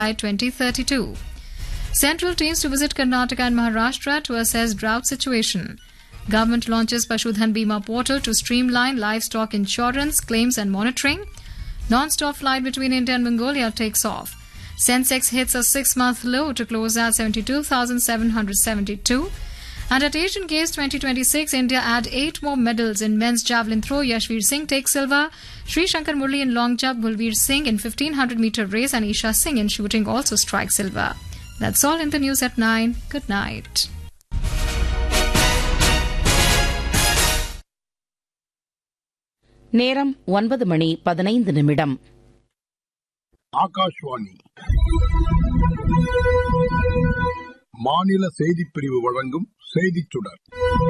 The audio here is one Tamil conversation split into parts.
by 2032. Central teams to visit Karnataka and Maharashtra to assess drought situation. Government launches Pashudhan Bima portal to streamline livestock insurance, claims and monitoring. Non-stop flight between India and Mongolia takes off. Sensex hits a six-month low to close at 72,772. And at Asian Games 2026, India add eight more medals in men's javelin throw. Yashvir Singh takes silver. Sri Shankar Murli in long jump, Bulveer Singh in 1500 meter race, and Isha Singh in shooting also strike silver. That's all in the news at 9. Good night. நேரம் ஒன்பது மணி பதினைந்து நிமிடம் ஆகாஷ்வாணி மாநில செய்திப் பிரிவு வழங்கும் செய்திச் சுடர்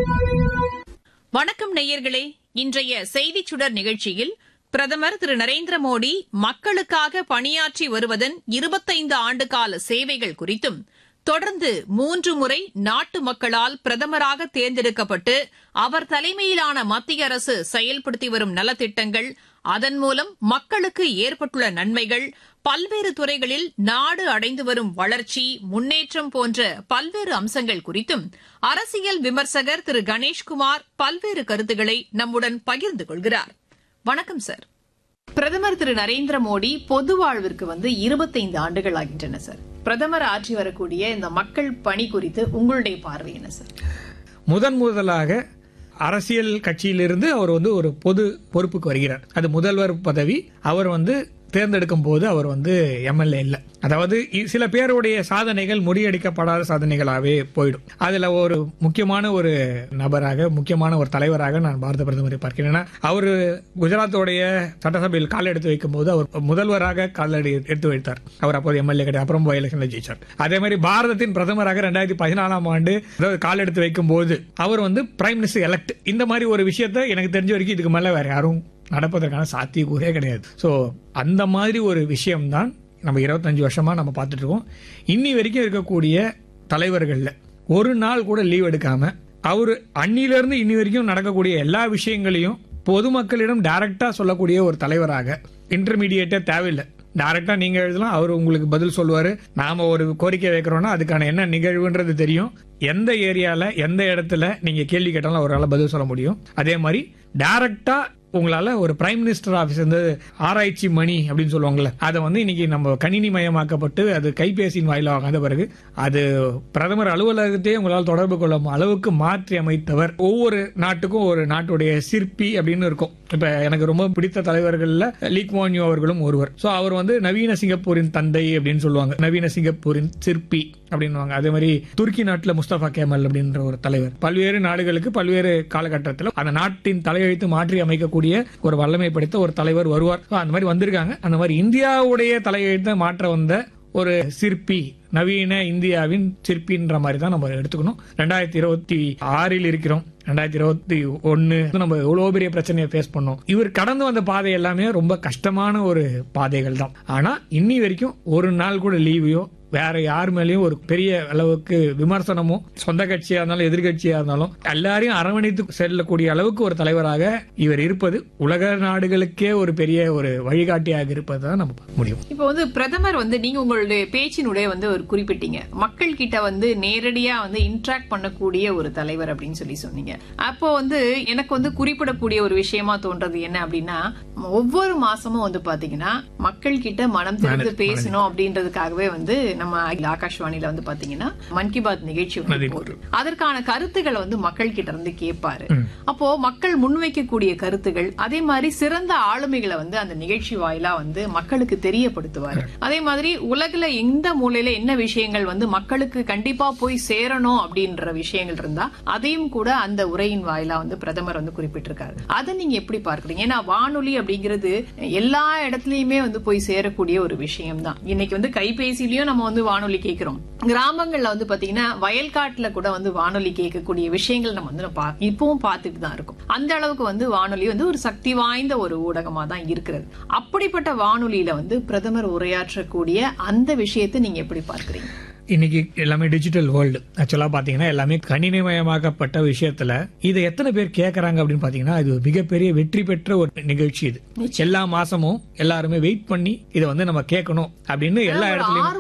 வணக்கம் நேயர்களே இன்றைய செய்திச் சுடர் நிகழ்ச்சியில் பிரதமர் திரு நரேந்திர மோடி மக்களுக்காக பணியாற்றி வருவதன் இருபத்தைந்து ஆண்டுகால சேவைகள் குறித்தும் தொடர்ந்து மூன்று முறை நாட்டு மக்களால் பிரதமராக தேர்ந்தெடுக்கப்பட்டு அவர் தலைமையிலான மத்திய அரசு செயல்படுத்தி வரும் நலத்திட்டங்கள் அதன் மூலம் மக்களுக்கு ஏற்பட்டுள்ள நன்மைகள் பல்வேறு துறைகளில் நாடு அடைந்து வரும் வளர்ச்சி முன்னேற்றம் போன்ற பல்வேறு அம்சங்கள் குறித்தும் அரசியல் விமர்சகர் திரு கணேஷ்குமார் பல்வேறு கருத்துக்களை நம்முடன் பகிர்ந்து கொள்கிறார் வணக்கம் சார் பிரதமர் திரு நரேந்திர மோடி பொது வாழ்விற்கு வந்து இருபத்தைந்து ஆண்டுகள் ஆகின்றன சார் பிரதமர் ஆற்றி வரக்கூடிய இந்த மக்கள் பணி குறித்து உங்களுடைய பார்வை என்ன சார் முதன் முதலாக அரசியல் கட்சியிலிருந்து அவர் வந்து ஒரு பொது பொறுப்புக்கு வருகிறார் அது முதல்வர் பதவி அவர் வந்து தேர்ந்தெடுக்கும் போது அவர் வந்து எம்எல்ஏ இல்ல அதாவது இ- சில பேருடைய சாதனைகள் முறியடிக்கப்படாத சாதனைகளாகவே போயிடும் அதுல ஒரு முக்கியமான ஒரு நபராக முக்கியமான ஒரு தலைவராக நான் பாரத பிரதமரை பார்க்கிறேன் ஏன்னா அவர் குஜராத்தோடைய சட்டசபையில் கால் எடுத்து வைக்கும் போது அவர் முதல்வராக காலடி எடுத்து வைத்தார் அவர் அப்போது எம்எல்ஏ கிடையாது அப்புறம் போய் எலெக்ஷன்ல ஜெயிச்சார் அதே மாதிரி பாரதத்தின் பிரதமராக ரெண்டாயிரத்தி பதினாலாம் ஆண்டு அதாவது கால் எடுத்து வைக்கும் போது அவர் வந்து பிரைம் மினிஸ்டர் எலெக்ட் இந்த மாதிரி ஒரு விஷயத்த எனக்கு தெரிஞ்ச வரைக்கும் இதுக்கு மேல வேற யாரும் நடப்பதற்கான சாத்தியக்கூறே கிடையாது ஸோ அந்த மாதிரி ஒரு விஷயம்தான் நம்ம இருபத்தஞ்சு வருஷமா நம்ம பார்த்துட்டு இருக்கோம் இன்னி வரைக்கும் இருக்கக்கூடிய தலைவர்கள்ல ஒரு நாள் கூட லீவ் எடுக்காம அவர் அன்னிலிருந்து இன்னி வரைக்கும் நடக்கக்கூடிய எல்லா விஷயங்களையும் பொதுமக்களிடம் டைரக்டா சொல்லக்கூடிய ஒரு தலைவராக இன்டர்மீடியேட்டே தேவையில்லை டைரக்டா நீங்க எழுதலாம் அவர் உங்களுக்கு பதில் சொல்லுவாரு நாம ஒரு கோரிக்கை வைக்கிறோம்னா அதுக்கான என்ன நிகழ்வுன்றது தெரியும் எந்த ஏரியால எந்த இடத்துல நீங்க கேள்வி கேட்டாலும் அவரால் பதில் சொல்ல முடியும் அதே மாதிரி டைரக்டா உங்களால ஒரு பிரைம் மினிஸ்டர் ஆபீஸ் வந்து ஆராய்ச்சி மணி அப்படின்னு சொல்லுவாங்கல்ல அதை வந்து இன்னைக்கு நம்ம கணினி மயமாக்கப்பட்டு அது கைபேசியின் வாயிலாக வந்த பிறகு அது பிரதமர் அலுவலகத்தையே உங்களால் தொடர்பு கொள்ளும் அளவுக்கு மாற்றி அமைத்தவர் ஒவ்வொரு நாட்டுக்கும் ஒரு நாட்டுடைய சிற்பி அப்படின்னு இருக்கும் இப்ப எனக்கு ரொம்ப பிடித்த தலைவர்கள்ல லீக் மோன்யூ அவர்களும் ஒருவர் சோ அவர் வந்து நவீன சிங்கப்பூரின் தந்தை அப்படின்னு சொல்லுவாங்க நவீன சிங்கப்பூரின் சிற்பி அப்படின்னுவாங்க அதே மாதிரி துருக்கி நாட்டுல முஸ்தபா கேமல் அப்படின்ற ஒரு தலைவர் பல்வேறு நாடுகளுக்கு பல்வேறு காலகட்டத்தில் அந்த நாட்டின் தலையெழுத்து மாற்றி அமைக்கக்கூடிய ஒரு வல்லமை படைத்த ஒரு தலைவர் வருவார் So, அந்த மாதிரி வந்திருக்காங்க அந்த மாதிரி இந்தியாவுடைய தலையெழுத்தை மாற்ற வந்த ஒரு சிற்பி நவீன இந்தியாவின் சிற்பின்ற மாதிரி தான் நம்ம எடுத்துக்கணும் ரெண்டாயிரத்தி இருபத்தி ஆறில் இருக்கிறோம் ரெண்டாயிரத்தி இருபத்தி ஒன்னு நம்ம எவ்வளவு பெரிய பிரச்சனையை ஃபேஸ் பண்ணோம் இவர் கடந்து வந்த பாதை எல்லாமே ரொம்ப கஷ்டமான ஒரு பாதைகள் தான் ஆனா இன்னி வரைக்கும் ஒரு நாள் கூட லீவையோ வேற யார் மேலயும் ஒரு பெரிய அளவுக்கு விமர்சனமோ சொந்த கட்சியா இருந்தாலும் எதிர்கட்சியா இருந்தாலும் எல்லாரையும் அரவணைத்து செல்லக்கூடிய அளவுக்கு ஒரு தலைவராக இவர் இருப்பது உலக நாடுகளுக்கே ஒரு பெரிய ஒரு வழிகாட்டியாக இருப்பது தான் நம்ம பார்க்க முடியும் இப்போ வந்து பிரதமர் வந்து நீங்க உங்களுடைய பேச்சினுடைய வந்து ஒரு குறிப்பிட்டீங்க மக்கள் கிட்ட வந்து நேரடியா வந்து இன்ட்ராக்ட் பண்ணக்கூடிய ஒரு தலைவர் அப்படின்னு சொல்லி சொன்னீங்க அப்போ வந்து எனக்கு வந்து குறிப்பிடக்கூடிய ஒரு விஷயமா தோன்றது என்ன அப்படின்னா ஒவ்வொரு மாசமும் வந்து பாத்தீங்கன்னா மக்கள் கிட்ட மனம் திறந்து மனது- பேசணும் அப்படின்றதுக்காகவே வந்து நம்ம ஆகாஷ்வாணியில வந்து பாத்தீங்கன்னா மன் கி பாத் நிகழ்ச்சி வந்து மனதில் போகுது. அதற்கான கருத்துக்களை வந்து மக்கள் கிட்ட இருந்து கேட்பாரு அப்போ மக்கள் முன்வைக்கக்கூடிய கருத்துகள் அதே மாதிரி சிறந்த ஆளுமைகளை வந்து அந்த நிகழ்ச்சி வாயிலா வந்து மக்களுக்கு தெரியப்படுத்துவாரு அதே மாதிரி உலகுல எந்த மூலையில என்ன விஷயங்கள் வந்து மக்களுக்கு கண்டிப்பா போய் சேரணும் அப்படின்ற விஷயங்கள் இருந்தா அதையும் கூட அந்த உரையின் வாயிலா வந்து பிரதமர் வந்து குறிப்பிட்டிருக்காரு அதை நீங்க எப்படி பார்க்கறீங்க ஏன்னா வானொலி அப்படிங்கிறது எல்லா இடத்துலயுமே வந்து போய் சேரக்கூடிய ஒரு விஷயம் தான் இன்னைக்கு வந்து கைபேசியிலயும் நம்ம வந்து வானொலி கேட்கிறோம் கிராமங்கள்ல வந்து பாத்தீங்கன்னா வயல்காட்டுல கூட வந்து வானொலி கேட்கக்கூடிய விஷயங்கள் நம்ம வந்து பா- இப்பவும் பார்த்துட்டு தான் இருக்கும் அந்த அளவுக்கு வந்து வானொலி வந்து ஒரு சக்தி வாய்ந்த ஒரு ஊடகமா தான் இருக்கிறது அப்படிப்பட்ட வானொலியில வந்து பிரதமர் உரையாற்றக்கூடிய அந்த விஷயத்தை நீங்க எப்படி பார்க்கறீங்க இன்னைக்கு எல்லாமே டிஜிட்டல் வேர்ல்டு ஆக்சுவலா பாத்தீங்கன்னா எல்லாமே கணினிமயமாக்கப்பட்ட விஷயத்துல இதை எத்தனை பேர் கேக்குறாங்க அப்படின்னு பாத்தீங்கன்னா இது ஒரு மிகப்பெரிய வெற்றி பெற்ற ஒரு நிகழ்ச்சி இது எல்லா மாசமும் எல்லாருமே வெயிட் பண்ணி இதை வந்து நம்ம கேட்கணும் அப்படின்னு எல்லா ஒரு இடத்துலயும்